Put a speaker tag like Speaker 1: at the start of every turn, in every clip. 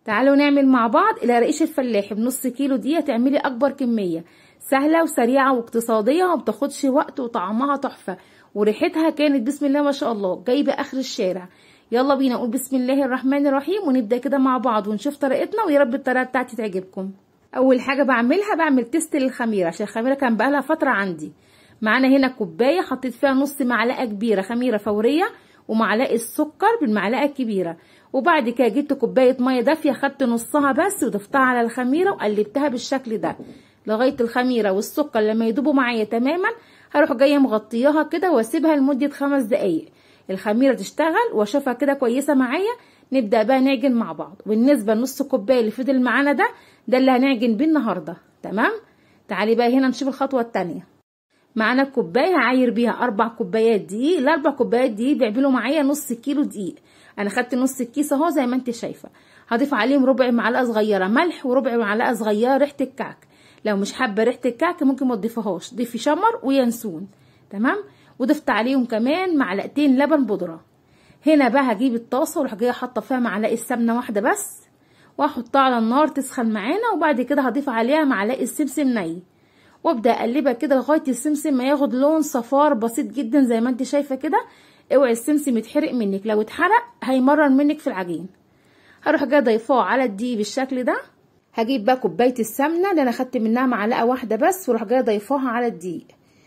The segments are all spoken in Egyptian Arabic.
Speaker 1: تعالوا نعمل مع بعض القراقيش الفلاحي بنص كيلو دي هتعملي اكبر كميه سهله وسريعه واقتصاديه وما بتاخدش وقت وطعمها تحفه وريحتها كانت بسم الله ما شاء الله جايبه اخر الشارع يلا بينا نقول بسم الله الرحمن الرحيم ونبدا كده مع بعض ونشوف طريقتنا ويا رب الطريقه بتاعتي تعجبكم اول حاجه بعملها بعمل تيست للخميره عشان الخميره كان بقالها فتره عندي معانا هنا كوبايه حطيت فيها نص معلقه كبيره خميره فوريه ومعلقه سكر بالمعلقه الكبيره وبعد كده جبت كوبايه ميه دافيه خدت نصها بس وضفتها على الخميره وقلبتها بالشكل ده لغايه الخميره والسكر لما يدوبوا معايا تماما هروح جايه مغطياها كده واسيبها لمده خمس دقايق الخميره تشتغل واشوفها كده كويسه معايا نبدا بقى نعجن مع بعض بالنسبه لنص كوبايه اللي فضل معانا ده ده اللي هنعجن بيه النهارده تمام تعالي بقى هنا نشوف الخطوه الثانيه معانا الكوبايه هعاير بيها اربع كوبايات دقيق الاربع كوبايات دقيق بيعملوا معايا نص كيلو دقيق انا خدت نص الكيس اهو زي ما انت شايفه هضيف عليهم ربع معلقه صغيره ملح وربع معلقه صغيره ريحه الكعك لو مش حابه ريحه الكعك ممكن ما تضيفيهاش ضيفي شمر وينسون تمام وضفت عليهم كمان معلقتين لبن بودره هنا بقى هجيب الطاسه واروح جايه حاطه فيها معلقه سمنه واحده بس واحطها على النار تسخن معانا وبعد كده هضيف عليها معلقه سمسم ني وابدا اقلبها كده لغايه السمسم ما ياخد لون صفار بسيط جدا زي ما انت شايفه كده اوعي السمسم يتحرق منك لو اتحرق هيمرر منك في العجين هروح جايه ضيفاه على الدقيق بالشكل ده هجيب بقى كوبايه السمنه اللي انا خدت منها معلقه واحده بس واروح جايه ضيفاها على الدقيق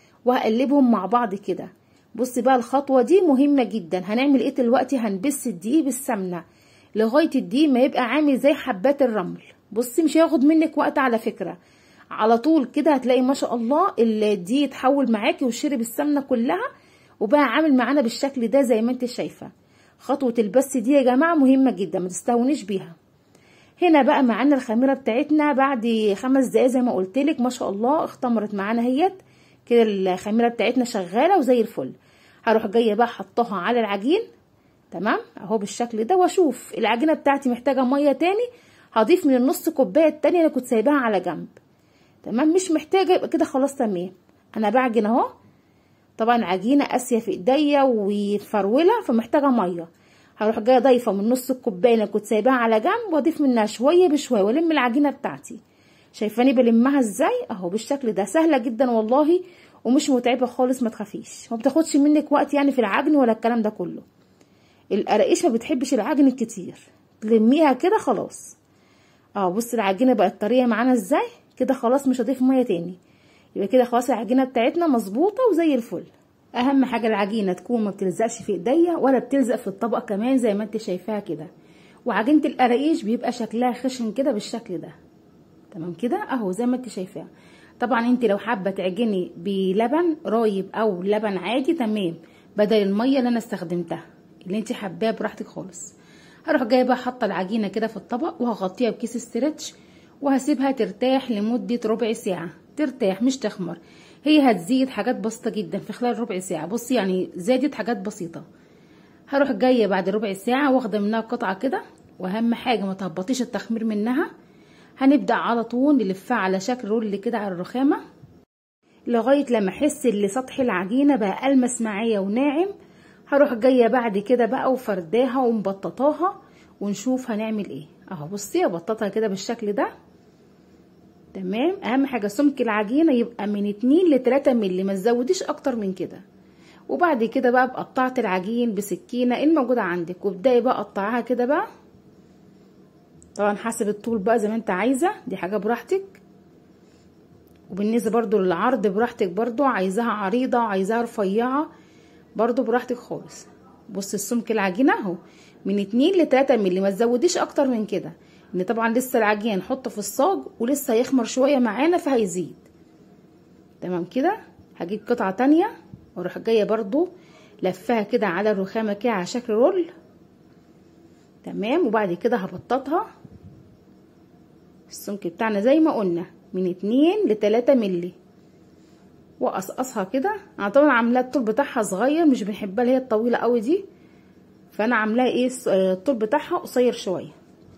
Speaker 1: وهقلبهم مع بعض كده بصي بقى الخطوه دي مهمه جدا هنعمل ايه دلوقتي هنبس الدقيق بالسمنه لغايه الدقيق ما يبقى عامل زي حبات الرمل بصي مش هياخد منك وقت على فكره على طول كده هتلاقي ما شاء الله الدقيق اتحول معاكي وشرب السمنه كلها وبقى عامل معانا بالشكل ده زي ما انت شايفه خطوه البس دي يا جماعه مهمه جدا ما تستهونيش بيها هنا بقى معانا الخميره بتاعتنا بعد خمس دقايق زي ما قلت لك ما شاء الله اختمرت معانا اهيت كده الخميره بتاعتنا شغاله وزي الفل هروح جايه بقى حطها على العجين تمام اهو بالشكل ده واشوف العجينه بتاعتي محتاجه ميه تاني هضيف من النص كوبايه التانية اللي كنت سايباها على جنب تمام مش محتاجه يبقى كده خلاص تمام انا بعجن اهو طبعا عجينه قاسيه في ايديا وفروله فمحتاجه ميه هروح جايه ضايفه من نص الكوبايه اللي كنت سايباها على جنب واضيف منها شويه بشويه والم العجينه بتاعتي شايفاني بلمها ازاي اهو بالشكل ده سهله جدا والله ومش متعبه خالص ما تخافيش ما بتاخدش منك وقت يعني في العجن ولا الكلام ده كله القراقيش ما بتحبش العجن الكتير تلميها كده خلاص اه بصي العجينه بقت طريه معانا ازاي كده خلاص مش هضيف ميه تاني يبقى كده خلاص العجينه بتاعتنا مظبوطه وزي الفل اهم حاجه العجينه تكون ما بتلزقش في ايديا ولا بتلزق في الطبق كمان زي ما انت شايفاها كده وعجينه القراقيش بيبقى شكلها خشن كده بالشكل ده تمام كده اهو زي ما انت شايفاها طبعا انت لو حابه تعجني بلبن رايب او لبن عادي تمام بدل الميه اللي انا استخدمتها اللي انت حباه براحتك خالص هروح جايبه حاطه العجينه كده في الطبق وهغطيها بكيس استرتش وهسيبها ترتاح لمده ربع ساعه ترتاح مش تخمر هي هتزيد حاجات بسيطه جدا في خلال ربع ساعه بصي يعني زادت حاجات بسيطه هروح جايه بعد ربع ساعه واخده منها قطعه كده واهم حاجه ما تهبطيش التخمير منها هنبدا على طول نلفها على شكل رول كده على الرخامه لغايه لما احس ان سطح العجينه بقى المس معايا وناعم هروح جايه بعد كده بقى وفرداها ومبططاها ونشوف هنعمل ايه اهو بصي ابططها كده بالشكل ده تمام اهم حاجه سمك العجينه يبقى من 2 ل 3 مللي ما تزوديش اكتر من كده وبعد كده بقى بقطعت العجين بسكينه الموجوده عندك وابداي بقى قطعها كده بقى طبعا حسب الطول بقى زي ما انت عايزه دي حاجه براحتك وبالنسبه برضو للعرض براحتك برضو عايزاها عريضه عايزاها رفيعه برضو براحتك خالص بص السمك العجينه اهو من 2 ل 3 مللي ما تزوديش اكتر من كده ان طبعا لسه العجين نحطه في الصاج ولسه هيخمر شويه معانا فهيزيد تمام كده هجيب قطعه تانية واروح جايه برضو لفها كده على الرخامه كده على شكل رول تمام وبعد كده هبططها السمك بتاعنا زي ما قلنا من 2 ل 3 مللي واقصقصها كده انا طبعا عاملاه الطول بتاعها صغير مش بنحبها اللي هي الطويله قوي دي فانا عاملاه ايه الطول بتاعها قصير شويه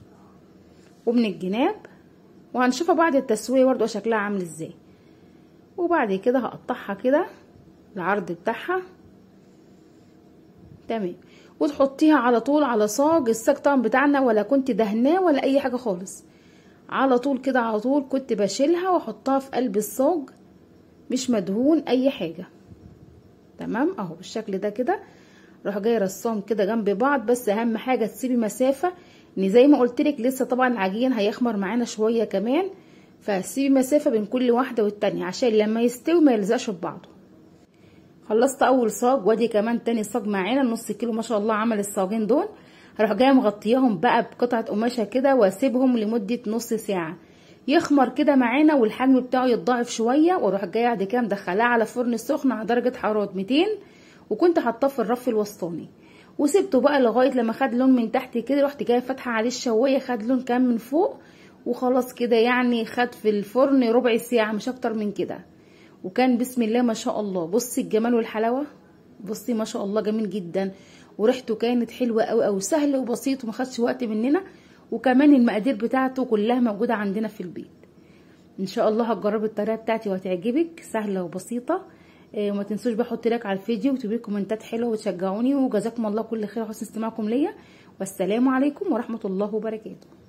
Speaker 1: ومن الجناب وهنشوفها بعد التسويه برضو شكلها عامل ازاي وبعد كده هقطعها كده العرض بتاعها تمام وتحطيها على طول على صاج الصاج طبعا بتاعنا ولا كنت دهناه ولا اي حاجه خالص على طول كده على طول كنت بشيلها واحطها في قلب الصاج مش مدهون اي حاجه تمام اهو بالشكل ده كده روح جايه رصاهم كده جنب بعض بس اهم حاجه تسيبي مسافه ان زي ما قلت لك لسه طبعا العجين هيخمر معانا شويه كمان فسيبي مسافه بين كل واحده والتانية عشان لما يستوي ما يلزقش في بعضه خلصت اول صاج وادي كمان تاني صاج معانا نص كيلو ما شاء الله عمل الصاجين دول هروح جايه مغطياهم بقى بقطعه قماشه كده واسيبهم لمده نص ساعه يخمر كده معانا والحجم بتاعه يتضاعف شويه واروح جايه بعد كده مدخلاه على فرن سخن على درجه حراره 200 وكنت حاطاه في الرف الوسطاني وسبته بقى لغايه لما خد لون من تحت كده رحت جايه فاتحه عليه الشوايه خد لون كام من فوق وخلاص كده يعني خد في الفرن ربع ساعه مش اكتر من كده وكان بسم الله ما شاء الله بصي الجمال والحلاوه بصي ما شاء الله جميل جدا وريحته كانت حلوه قوي قوي سهل وبسيط وما خدش وقت مننا وكمان المقادير بتاعته كلها موجوده عندنا في البيت ان شاء الله هتجربي الطريقه بتاعتي وهتعجبك سهله وبسيطه إيه وما تنسوش بقى احط لايك على الفيديو وتبقوا كومنتات حلوه وتشجعوني وجزاكم الله كل خير وحسن استماعكم ليا والسلام عليكم ورحمه الله وبركاته